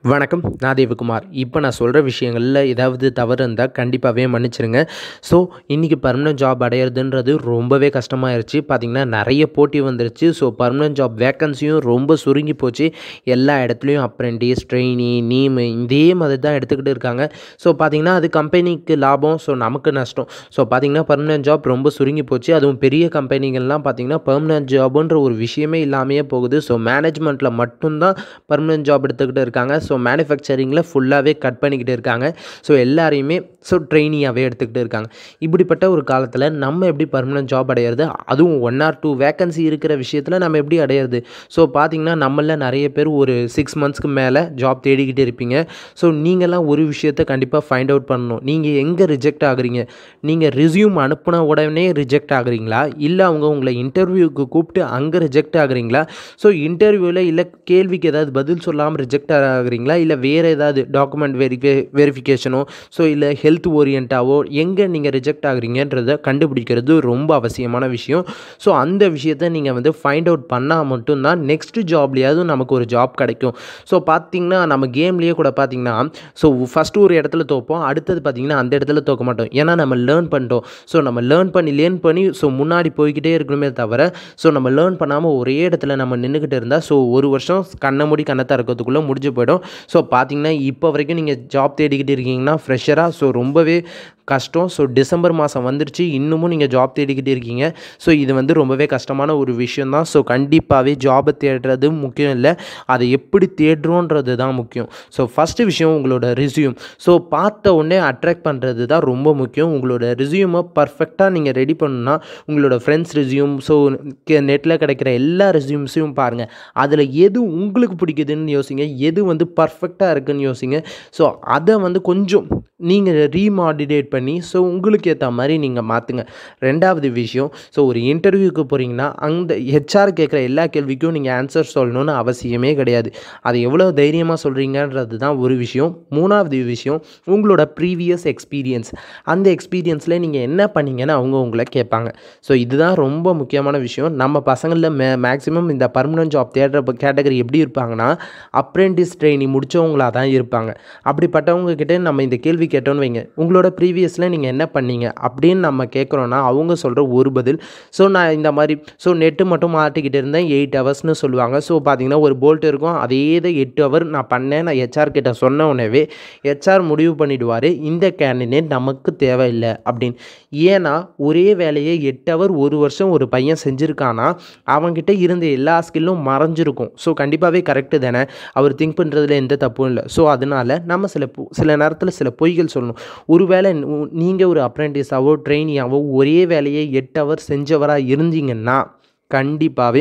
வணக்கம் நான் தேவகுமார் இப்போ நான் சொல்கிற விஷயங்களில் ஏதாவது தவறு இருந்தால் கண்டிப்பாகவே மன்னிச்சிருங்க ஸோ இன்றைக்கி பர்மனெண்ட் ஜாப் அடையிறதுன்றது ரொம்பவே கஷ்டமாயிருச்சு பார்த்திங்கன்னா நிறைய போட்டி வந்துருச்சு ஸோ பர்மனெண்ட் ஜாப் வேக்கன்சியும் ரொம்ப சுருங்கி போச்சு எல்லா இடத்துலையும் அப்ரெண்டிஸ் ட்ரெயினி நீமு இதே மாதிரி தான் எடுத்துக்கிட்டு இருக்காங்க ஸோ பார்த்திங்கன்னா அது கம்பெனிக்கு லாபம் ஸோ நமக்கு நஷ்டம் ஸோ பார்த்திங்கன்னா பர்மனெண்ட் ஜாப் ரொம்ப சுருங்கி போச்சு அதுவும் பெரிய கம்பெனிகள்லாம் பார்த்திங்கன்னா பர்மனெண்ட் ஜாபுன்ற ஒரு விஷயமே இல்லாமையே போகுது ஸோ மேனேஜ்மெண்ட்டில் மட்டும்தான் பர்மனெண்ட் ஜாப் எடுத்துக்கிட்டு இருக்காங்க ஸோ மேனுஃபேக்சரிங்கில் ஃபுல்லாகவே கட் பண்ணிக்கிட்டு இருக்காங்க ஸோ எல்லாரையுமே ஸோ ட்ரெயினியாகவே எடுத்துக்கிட்டு இருக்காங்க இப்படிப்பட்ட ஒரு காலத்தில் நம்ம எப்படி பர்மனெண்ட் ஜாப் அடையிறது அதுவும் ஒன் ஆர் டூ வேக்கன்சி இருக்கிற விஷயத்தில் நம்ம எப்படி அடையிறது ஸோ பார்த்தீங்கன்னா நம்மள நிறைய பேர் ஒரு சிக்ஸ் மந்த்ஸ்க்கு மேலே ஜாப் தேடிக்கிட்டு இருப்பீங்க ஸோ நீங்கள்லாம் ஒரு விஷயத்தை கண்டிப்பாக ஃபைண்ட் அவுட் பண்ணணும் நீங்கள் எங்கே ரிஜெக்ட் ஆகுறீங்க நீங்கள் ரிஸ்யூம் அனுப்புன உடனே ரிஜெக்ட் ஆகுறீங்களா இல்லை அவங்க உங்களை இன்டர்வியூக்கு கூப்பிட்டு அங்கே ரிஜெக்ட் ஆகுறீங்களா ஸோ இன்டர்வியூவில் இல்லை கேள்விக்கு ஏதாவது பதில் சொல்லாமல் ரிஜெக்ட் ஆகுறீங்களா இல்லை வேறு ஏதாவது டாக்குமெண்ட் வெரிஃபை வெரிஃபிகேஷனோ ஸோ இல்லை ஹெல்த் ஓரியண்ட்டாவோ எங்கே நீங்கள் ரிஜெக்ட் ஆகுறீங்கன்றதை கண்டுபிடிக்கிறது ரொம்ப அவசியமான விஷயம் ஸோ அந்த விஷயத்தை நீங்கள் வந்து ஃபைண்ட் அவுட் பண்ணால் மட்டும்தான் நெக்ஸ்ட் ஜாப்லேயாவது நமக்கு ஒரு ஜாப் கிடைக்கும் ஸோ பார்த்தீங்கன்னா நம்ம கேம்லேயே கூட பார்த்தீங்கன்னா ஸோ ஃபஸ்ட்டு ஒரு இடத்துல தோப்போம் அடுத்தது பார்த்தீங்கன்னா அந்த இடத்துல தோக்க மாட்டோம் ஏன்னா நம்ம லேர்ன் பண்ணிட்டோம் ஸோ நம்ம லேர்ன் பண்ணி லேர்ன் பண்ணி ஸோ முன்னாடி போய்கிட்டே இருக்கணுமே தவிர ஸோ நம்ம லேர்ன் பண்ணாமல் ஒரே இடத்துல நம்ம நின்றுக்கிட்டு இருந்தால் ஸோ ஒரு வருஷம் கண்ணை மூடி கண்ணை திறக்கிறதுக்குள்ளே முடிஞ்சு போயிடும் ஸோ பார்த்தீங்கன்னா இப்போ வரைக்கும் நீங்கள் ஜாப் தேடிக்கிட்டு இருக்கீங்கன்னா ஃப்ரெஷராக ஸோ ரொம்பவே கஷ்டம் ஸோ டிசம்பர் மாதம் வந்துருச்சு இன்னமும் நீங்கள் ஜாப் தேடிக்கிட்டு இருக்கீங்க ஸோ இது வந்து ரொம்பவே கஷ்டமான ஒரு விஷயம் தான் ஸோ கண்டிப்பாகவே ஜாபை தேடுறது முக்கியம் இல்லை அதை எப்படி தேடுறோன்றது தான் முக்கியம் ஸோ ஃபஸ்ட்டு விஷயம் உங்களோட ரிசியூம் ஸோ பார்த்த உடனே அட்ராக்ட் பண்ணுறது தான் ரொம்ப முக்கியம் உங்களோட ரிசியூமை பர்ஃபெக்டாக நீங்கள் ரெடி பண்ணணும்னா உங்களோட ஃப்ரெண்ட்ஸ் ரிசியூம் ஸோ நெட்டில் கிடைக்கிற எல்லா ரெசியூம்ஸையும் பாருங்கள் அதில் எது உங்களுக்கு பிடிக்குதுன்னு யோசிங்க எது வந்து பர்ஃபெக்டாக இருக்குன்னு யோசிங்க ஸோ அதை வந்து கொஞ்சம் நீங்கள் ரீமாடிடேட் பண்ணி ஸோ உங்களுக்கு ஏற்ற மாதிரி நீங்கள் மாற்றுங்க ரெண்டாவது விஷயம் ஸோ ஒரு இன்டர்வியூக்கு போகிறீங்கன்னா அந்த ஹெச்ஆர் கேட்குற எல்லா கேள்விக்கும் நீங்கள் ஆன்சர் சொல்லணும்னு அவசியமே கிடையாது அதை எவ்வளோ தைரியமாக சொல்கிறீங்கன்றது தான் ஒரு விஷயம் மூணாவது விஷயம் உங்களோட ப்ரீவியஸ் எக்ஸ்பீரியன்ஸ் அந்த எக்ஸ்பீரியன்ஸில் நீங்கள் என்ன பண்ணீங்கன்னு அவங்க உங்களை கேட்பாங்க ஸோ இதுதான் ரொம்ப முக்கியமான விஷயம் நம்ம பசங்களில் மே மேக்ஸிமம் இந்த பர்மனன்ட் ஜாப் தேடுற கேட்டகரி எப்படி இருப்பாங்கன்னா அப்ரெண்டிஸ் ட்ரைனிங் முடித்தவங்களாக தான் இருப்பாங்க அப்படிப்பட்டவங்க கிட்டே நம்ம இந்த கேள்வி கேட்டோன்னு வைங்க உங்களோட ப்ரீவியஸில் நீங்கள் என்ன பண்ணீங்க அப்படின்னு நம்ம கேட்குறோன்னா அவங்க சொல்கிற ஒரு பதில் ஸோ நான் இந்த மாதிரி ஸோ நெட்டு மட்டும் மாட்டிக்கிட்டு இருந்தேன் எயிட் ஹவர்ஸ்னு சொல்லுவாங்க ஸோ பார்த்தீங்கன்னா ஒரு போல்ட் இருக்கும் அதே தான் எட்டு ஹவர் நான் பண்ணேன் நான் ஹெச்ஆர் கிட்ட சொன்ன உடனே ஹெச்ஆர் முடிவு பண்ணிவிடுவார் இந்த கேண்டிடேட் நமக்கு தேவையில்லை அப்படின்னு ஏன்னா ஒரே வேலையை எட்டு ஹவர் ஒரு வருஷம் ஒரு பையன் செஞ்சுருக்கானா அவங்ககிட்ட இருந்த எல்லா ஸ்கில்லும் மறைஞ்சிருக்கும் ஸோ கண்டிப்பாகவே கரெக்டு தானே அவர் திங்க் பண்ணுறதுல எந்த தப்பும் இல்லை ஸோ அதனால் நம்ம சில பொ- சில நேரத்தில் சில பொய்கள் சொல்லணும் ஒருவேளை நீங்கள் ஒரு அப்ரெண்டிஸாவோ ட்ரெயினியாவோ ஒரே வேலையை எட்டு ஹவர் செஞ்சவராக இருந்தீங்கன்னா கண்டிப்பாகவே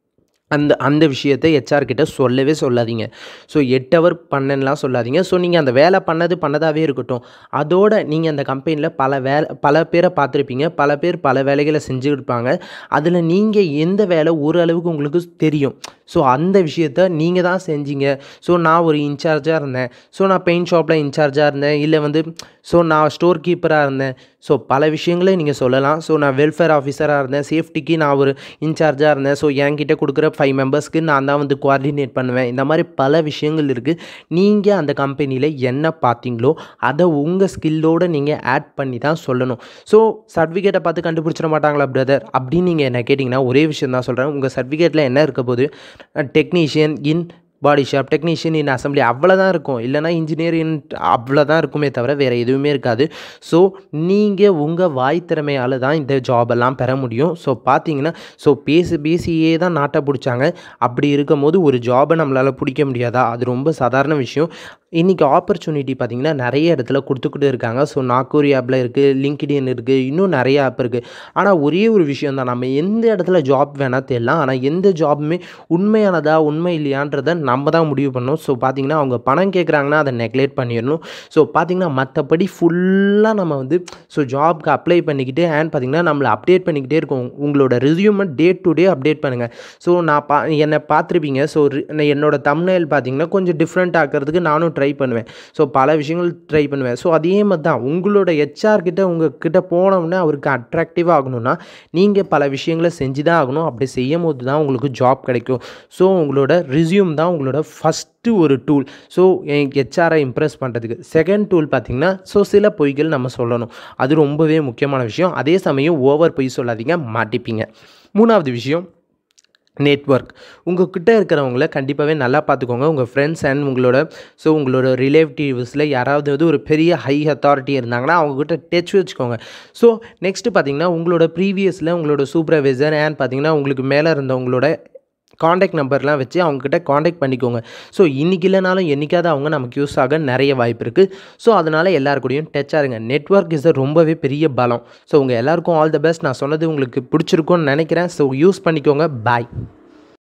அந்த அந்த விஷயத்தை ஹெச்ஆர் கிட்ட சொல்லவே சொல்லாதீங்க ஸோ எட்டு ஹவர் பண்ணலாம் சொல்லாதீங்க ஸோ நீங்கள் அந்த வேலை பண்ணது பண்ணதாகவே இருக்கட்டும் அதோட நீங்கள் அந்த கம்பெனியில் பல வேலை பல பேரை பார்த்துருப்பீங்க பல பேர் பல வேலைகளை செஞ்சுருப்பாங்க அதில் நீங்கள் எந்த வேலை ஓரளவுக்கு உங்களுக்கு தெரியும் ஸோ அந்த விஷயத்த நீங்கள் தான் செஞ்சீங்க ஸோ நான் ஒரு இன்சார்ஜாக இருந்தேன் ஸோ நான் பெயிண்ட் ஷாப்பில் இன்சார்ஜாக இருந்தேன் இல்லை வந்து ஸோ நான் ஸ்டோர் கீப்பராக இருந்தேன் ஸோ பல விஷயங்களை நீங்கள் சொல்லலாம் ஸோ நான் வெல்ஃபேர் ஆஃபீஸராக இருந்தேன் சேஃப்டிக்கு நான் ஒரு இன்சார்ஜாக இருந்தேன் ஸோ என்கிட்ட கொடுக்குற ஃபைவ் மெம்பர்ஸ்க்கு நான் தான் வந்து கோஆர்டினேட் பண்ணுவேன் இந்த மாதிரி பல விஷயங்கள் இருக்குது நீங்கள் அந்த கம்பெனியில் என்ன பார்த்தீங்களோ அதை உங்கள் ஸ்கில்லோடு நீங்கள் ஆட் பண்ணி தான் சொல்லணும் ஸோ சர்டிஃபிகேட்டை பார்த்து கண்டுபிடிச்சிட மாட்டாங்களா பிரதர் அப்படின்னு நீங்கள் என்ன கேட்டிங்கன்னா ஒரே விஷயம் தான் சொல்கிறேன் உங்கள் சர்டிஃபிகேட்டில் என்ன இருக்க போது technician in body shop technician in assembly அவ்வளோதான் இருக்கும் இல்லைனா இன்ஜினியர் இன் அவ்வளோதான் இருக்குமே தவிர வேறு எதுவுமே இருக்காது ஸோ நீங்கள் உங்கள் வாய் திறமையால் தான் இந்த ஜாபெல்லாம் பெற முடியும் ஸோ பார்த்தீங்கன்னா ஸோ பேசி பேசியே தான் நாட்டை பிடிச்சாங்க அப்படி இருக்கும்போது ஒரு ஜாபை நம்மளால் பிடிக்க முடியாதா அது ரொம்ப சாதாரண விஷயம் இன்றைக்கி ஆப்பர்ச்சுனிட்டி பார்த்திங்கன்னா நிறைய இடத்துல கொடுத்துக்கிட்டு இருக்காங்க ஸோ நாக்கூரி ஆப்பில் இருக்குது லிங்க்டின் இருக்குது இன்னும் நிறைய ஆப் இருக்குது ஆனால் ஒரே ஒரு விஷயம் தான் நம்ம எந்த இடத்துல ஜாப் வேணால் தேடலாம் ஆனால் எந்த ஜாப்புமே உண்மையானதா உண்மை இல்லையான்றதை நம்ம தான் முடிவு பண்ணணும் ஸோ பார்த்தீங்கன்னா அவங்க பணம் கேட்குறாங்கன்னா அதை நெக்லேட் பண்ணிடணும் ஸோ பார்த்தீங்கன்னா மற்றபடி ஃபுல்லாக நம்ம வந்து ஸோ ஜாப்க்கு அப்ளை பண்ணிக்கிட்டு அண்ட் பார்த்தீங்கன்னா நம்மளை அப்டேட் பண்ணிக்கிட்டே இருக்கோம் உங்களோட ரெசியூமை டே டு டே அப்டேட் பண்ணுங்கள் ஸோ நான் பா என்னை பார்த்துருப்பீங்க ஸோ என்னோட தம்னைல் பார்த்தீங்கன்னா கொஞ்சம் டிஃப்ரெண்ட் ஆக்கிறதுக்கு நானும் ட்ரை ட்ரை பண்ணுவேன் ஸோ பல விஷயங்கள் ட்ரை பண்ணுவேன் ஸோ அதே மாதிரி தான் உங்களோட ஹெச்ஆர் கிட்ட உங்கள் கிட்ட போனோம்னா அவருக்கு அட்ராக்டிவாக ஆகணும்னா நீங்கள் பல விஷயங்களை செஞ்சு தான் ஆகணும் அப்படி செய்யும் போது தான் உங்களுக்கு ஜாப் கிடைக்கும் ஸோ உங்களோட ரிசியூம் தான் உங்களோட ஃபஸ்ட்டு ஒரு டூல் ஸோ ஹெச்ஆரை இம்ப்ரெஸ் பண்ணுறதுக்கு செகண்ட் டூல் பார்த்திங்கன்னா ஸோ சில பொய்கள் நம்ம சொல்லணும் அது ரொம்பவே முக்கியமான விஷயம் அதே சமயம் ஓவர் பொய் சொல்லாதீங்க மாட்டிப்பீங்க மூணாவது விஷயம் நெட்ஒர்க் உங்கள் கிட்ட இருக்கிறவங்கள கண்டிப்பாகவே நல்லா பார்த்துக்கோங்க உங்கள் ஃப்ரெண்ட்ஸ் அண்ட் உங்களோட ஸோ உங்களோட ரிலேட்டிவ்ஸில் யாராவது வந்து ஒரு பெரிய ஹை அத்தாரிட்டி இருந்தாங்கன்னா அவங்கக்கிட்ட டச் வச்சுக்கோங்க ஸோ நெக்ஸ்ட்டு பார்த்தீங்கன்னா உங்களோட ப்ரீவியஸில் உங்களோட சூப்பர்வைசர் அண்ட் பார்த்தீங்கன்னா உங்களுக்கு மேலே இருந்தவங்களோட காண்டாக்ட் நம்பர்லாம் வச்சு அவங்கக்கிட்ட காண்டாக்ட் பண்ணிக்கோங்க ஸோ இன்றைக்கி இல்லைனாலும் என்றைக்காவது அவங்க நமக்கு யூஸ் ஆக நிறைய வாய்ப்பு இருக்குது ஸோ அதனால் எல்லாருக்கூடையும் டச் ஆகுங்க நெட்ஒர்க் இஸ் ரொம்பவே பெரிய பலம் ஸோ உங்கள் எல்லாருக்கும் ஆல் த பெஸ்ட் நான் சொன்னது உங்களுக்கு பிடிச்சிருக்கும்னு நினைக்கிறேன் ஸோ யூஸ் பண்ணிக்கோங்க பாய்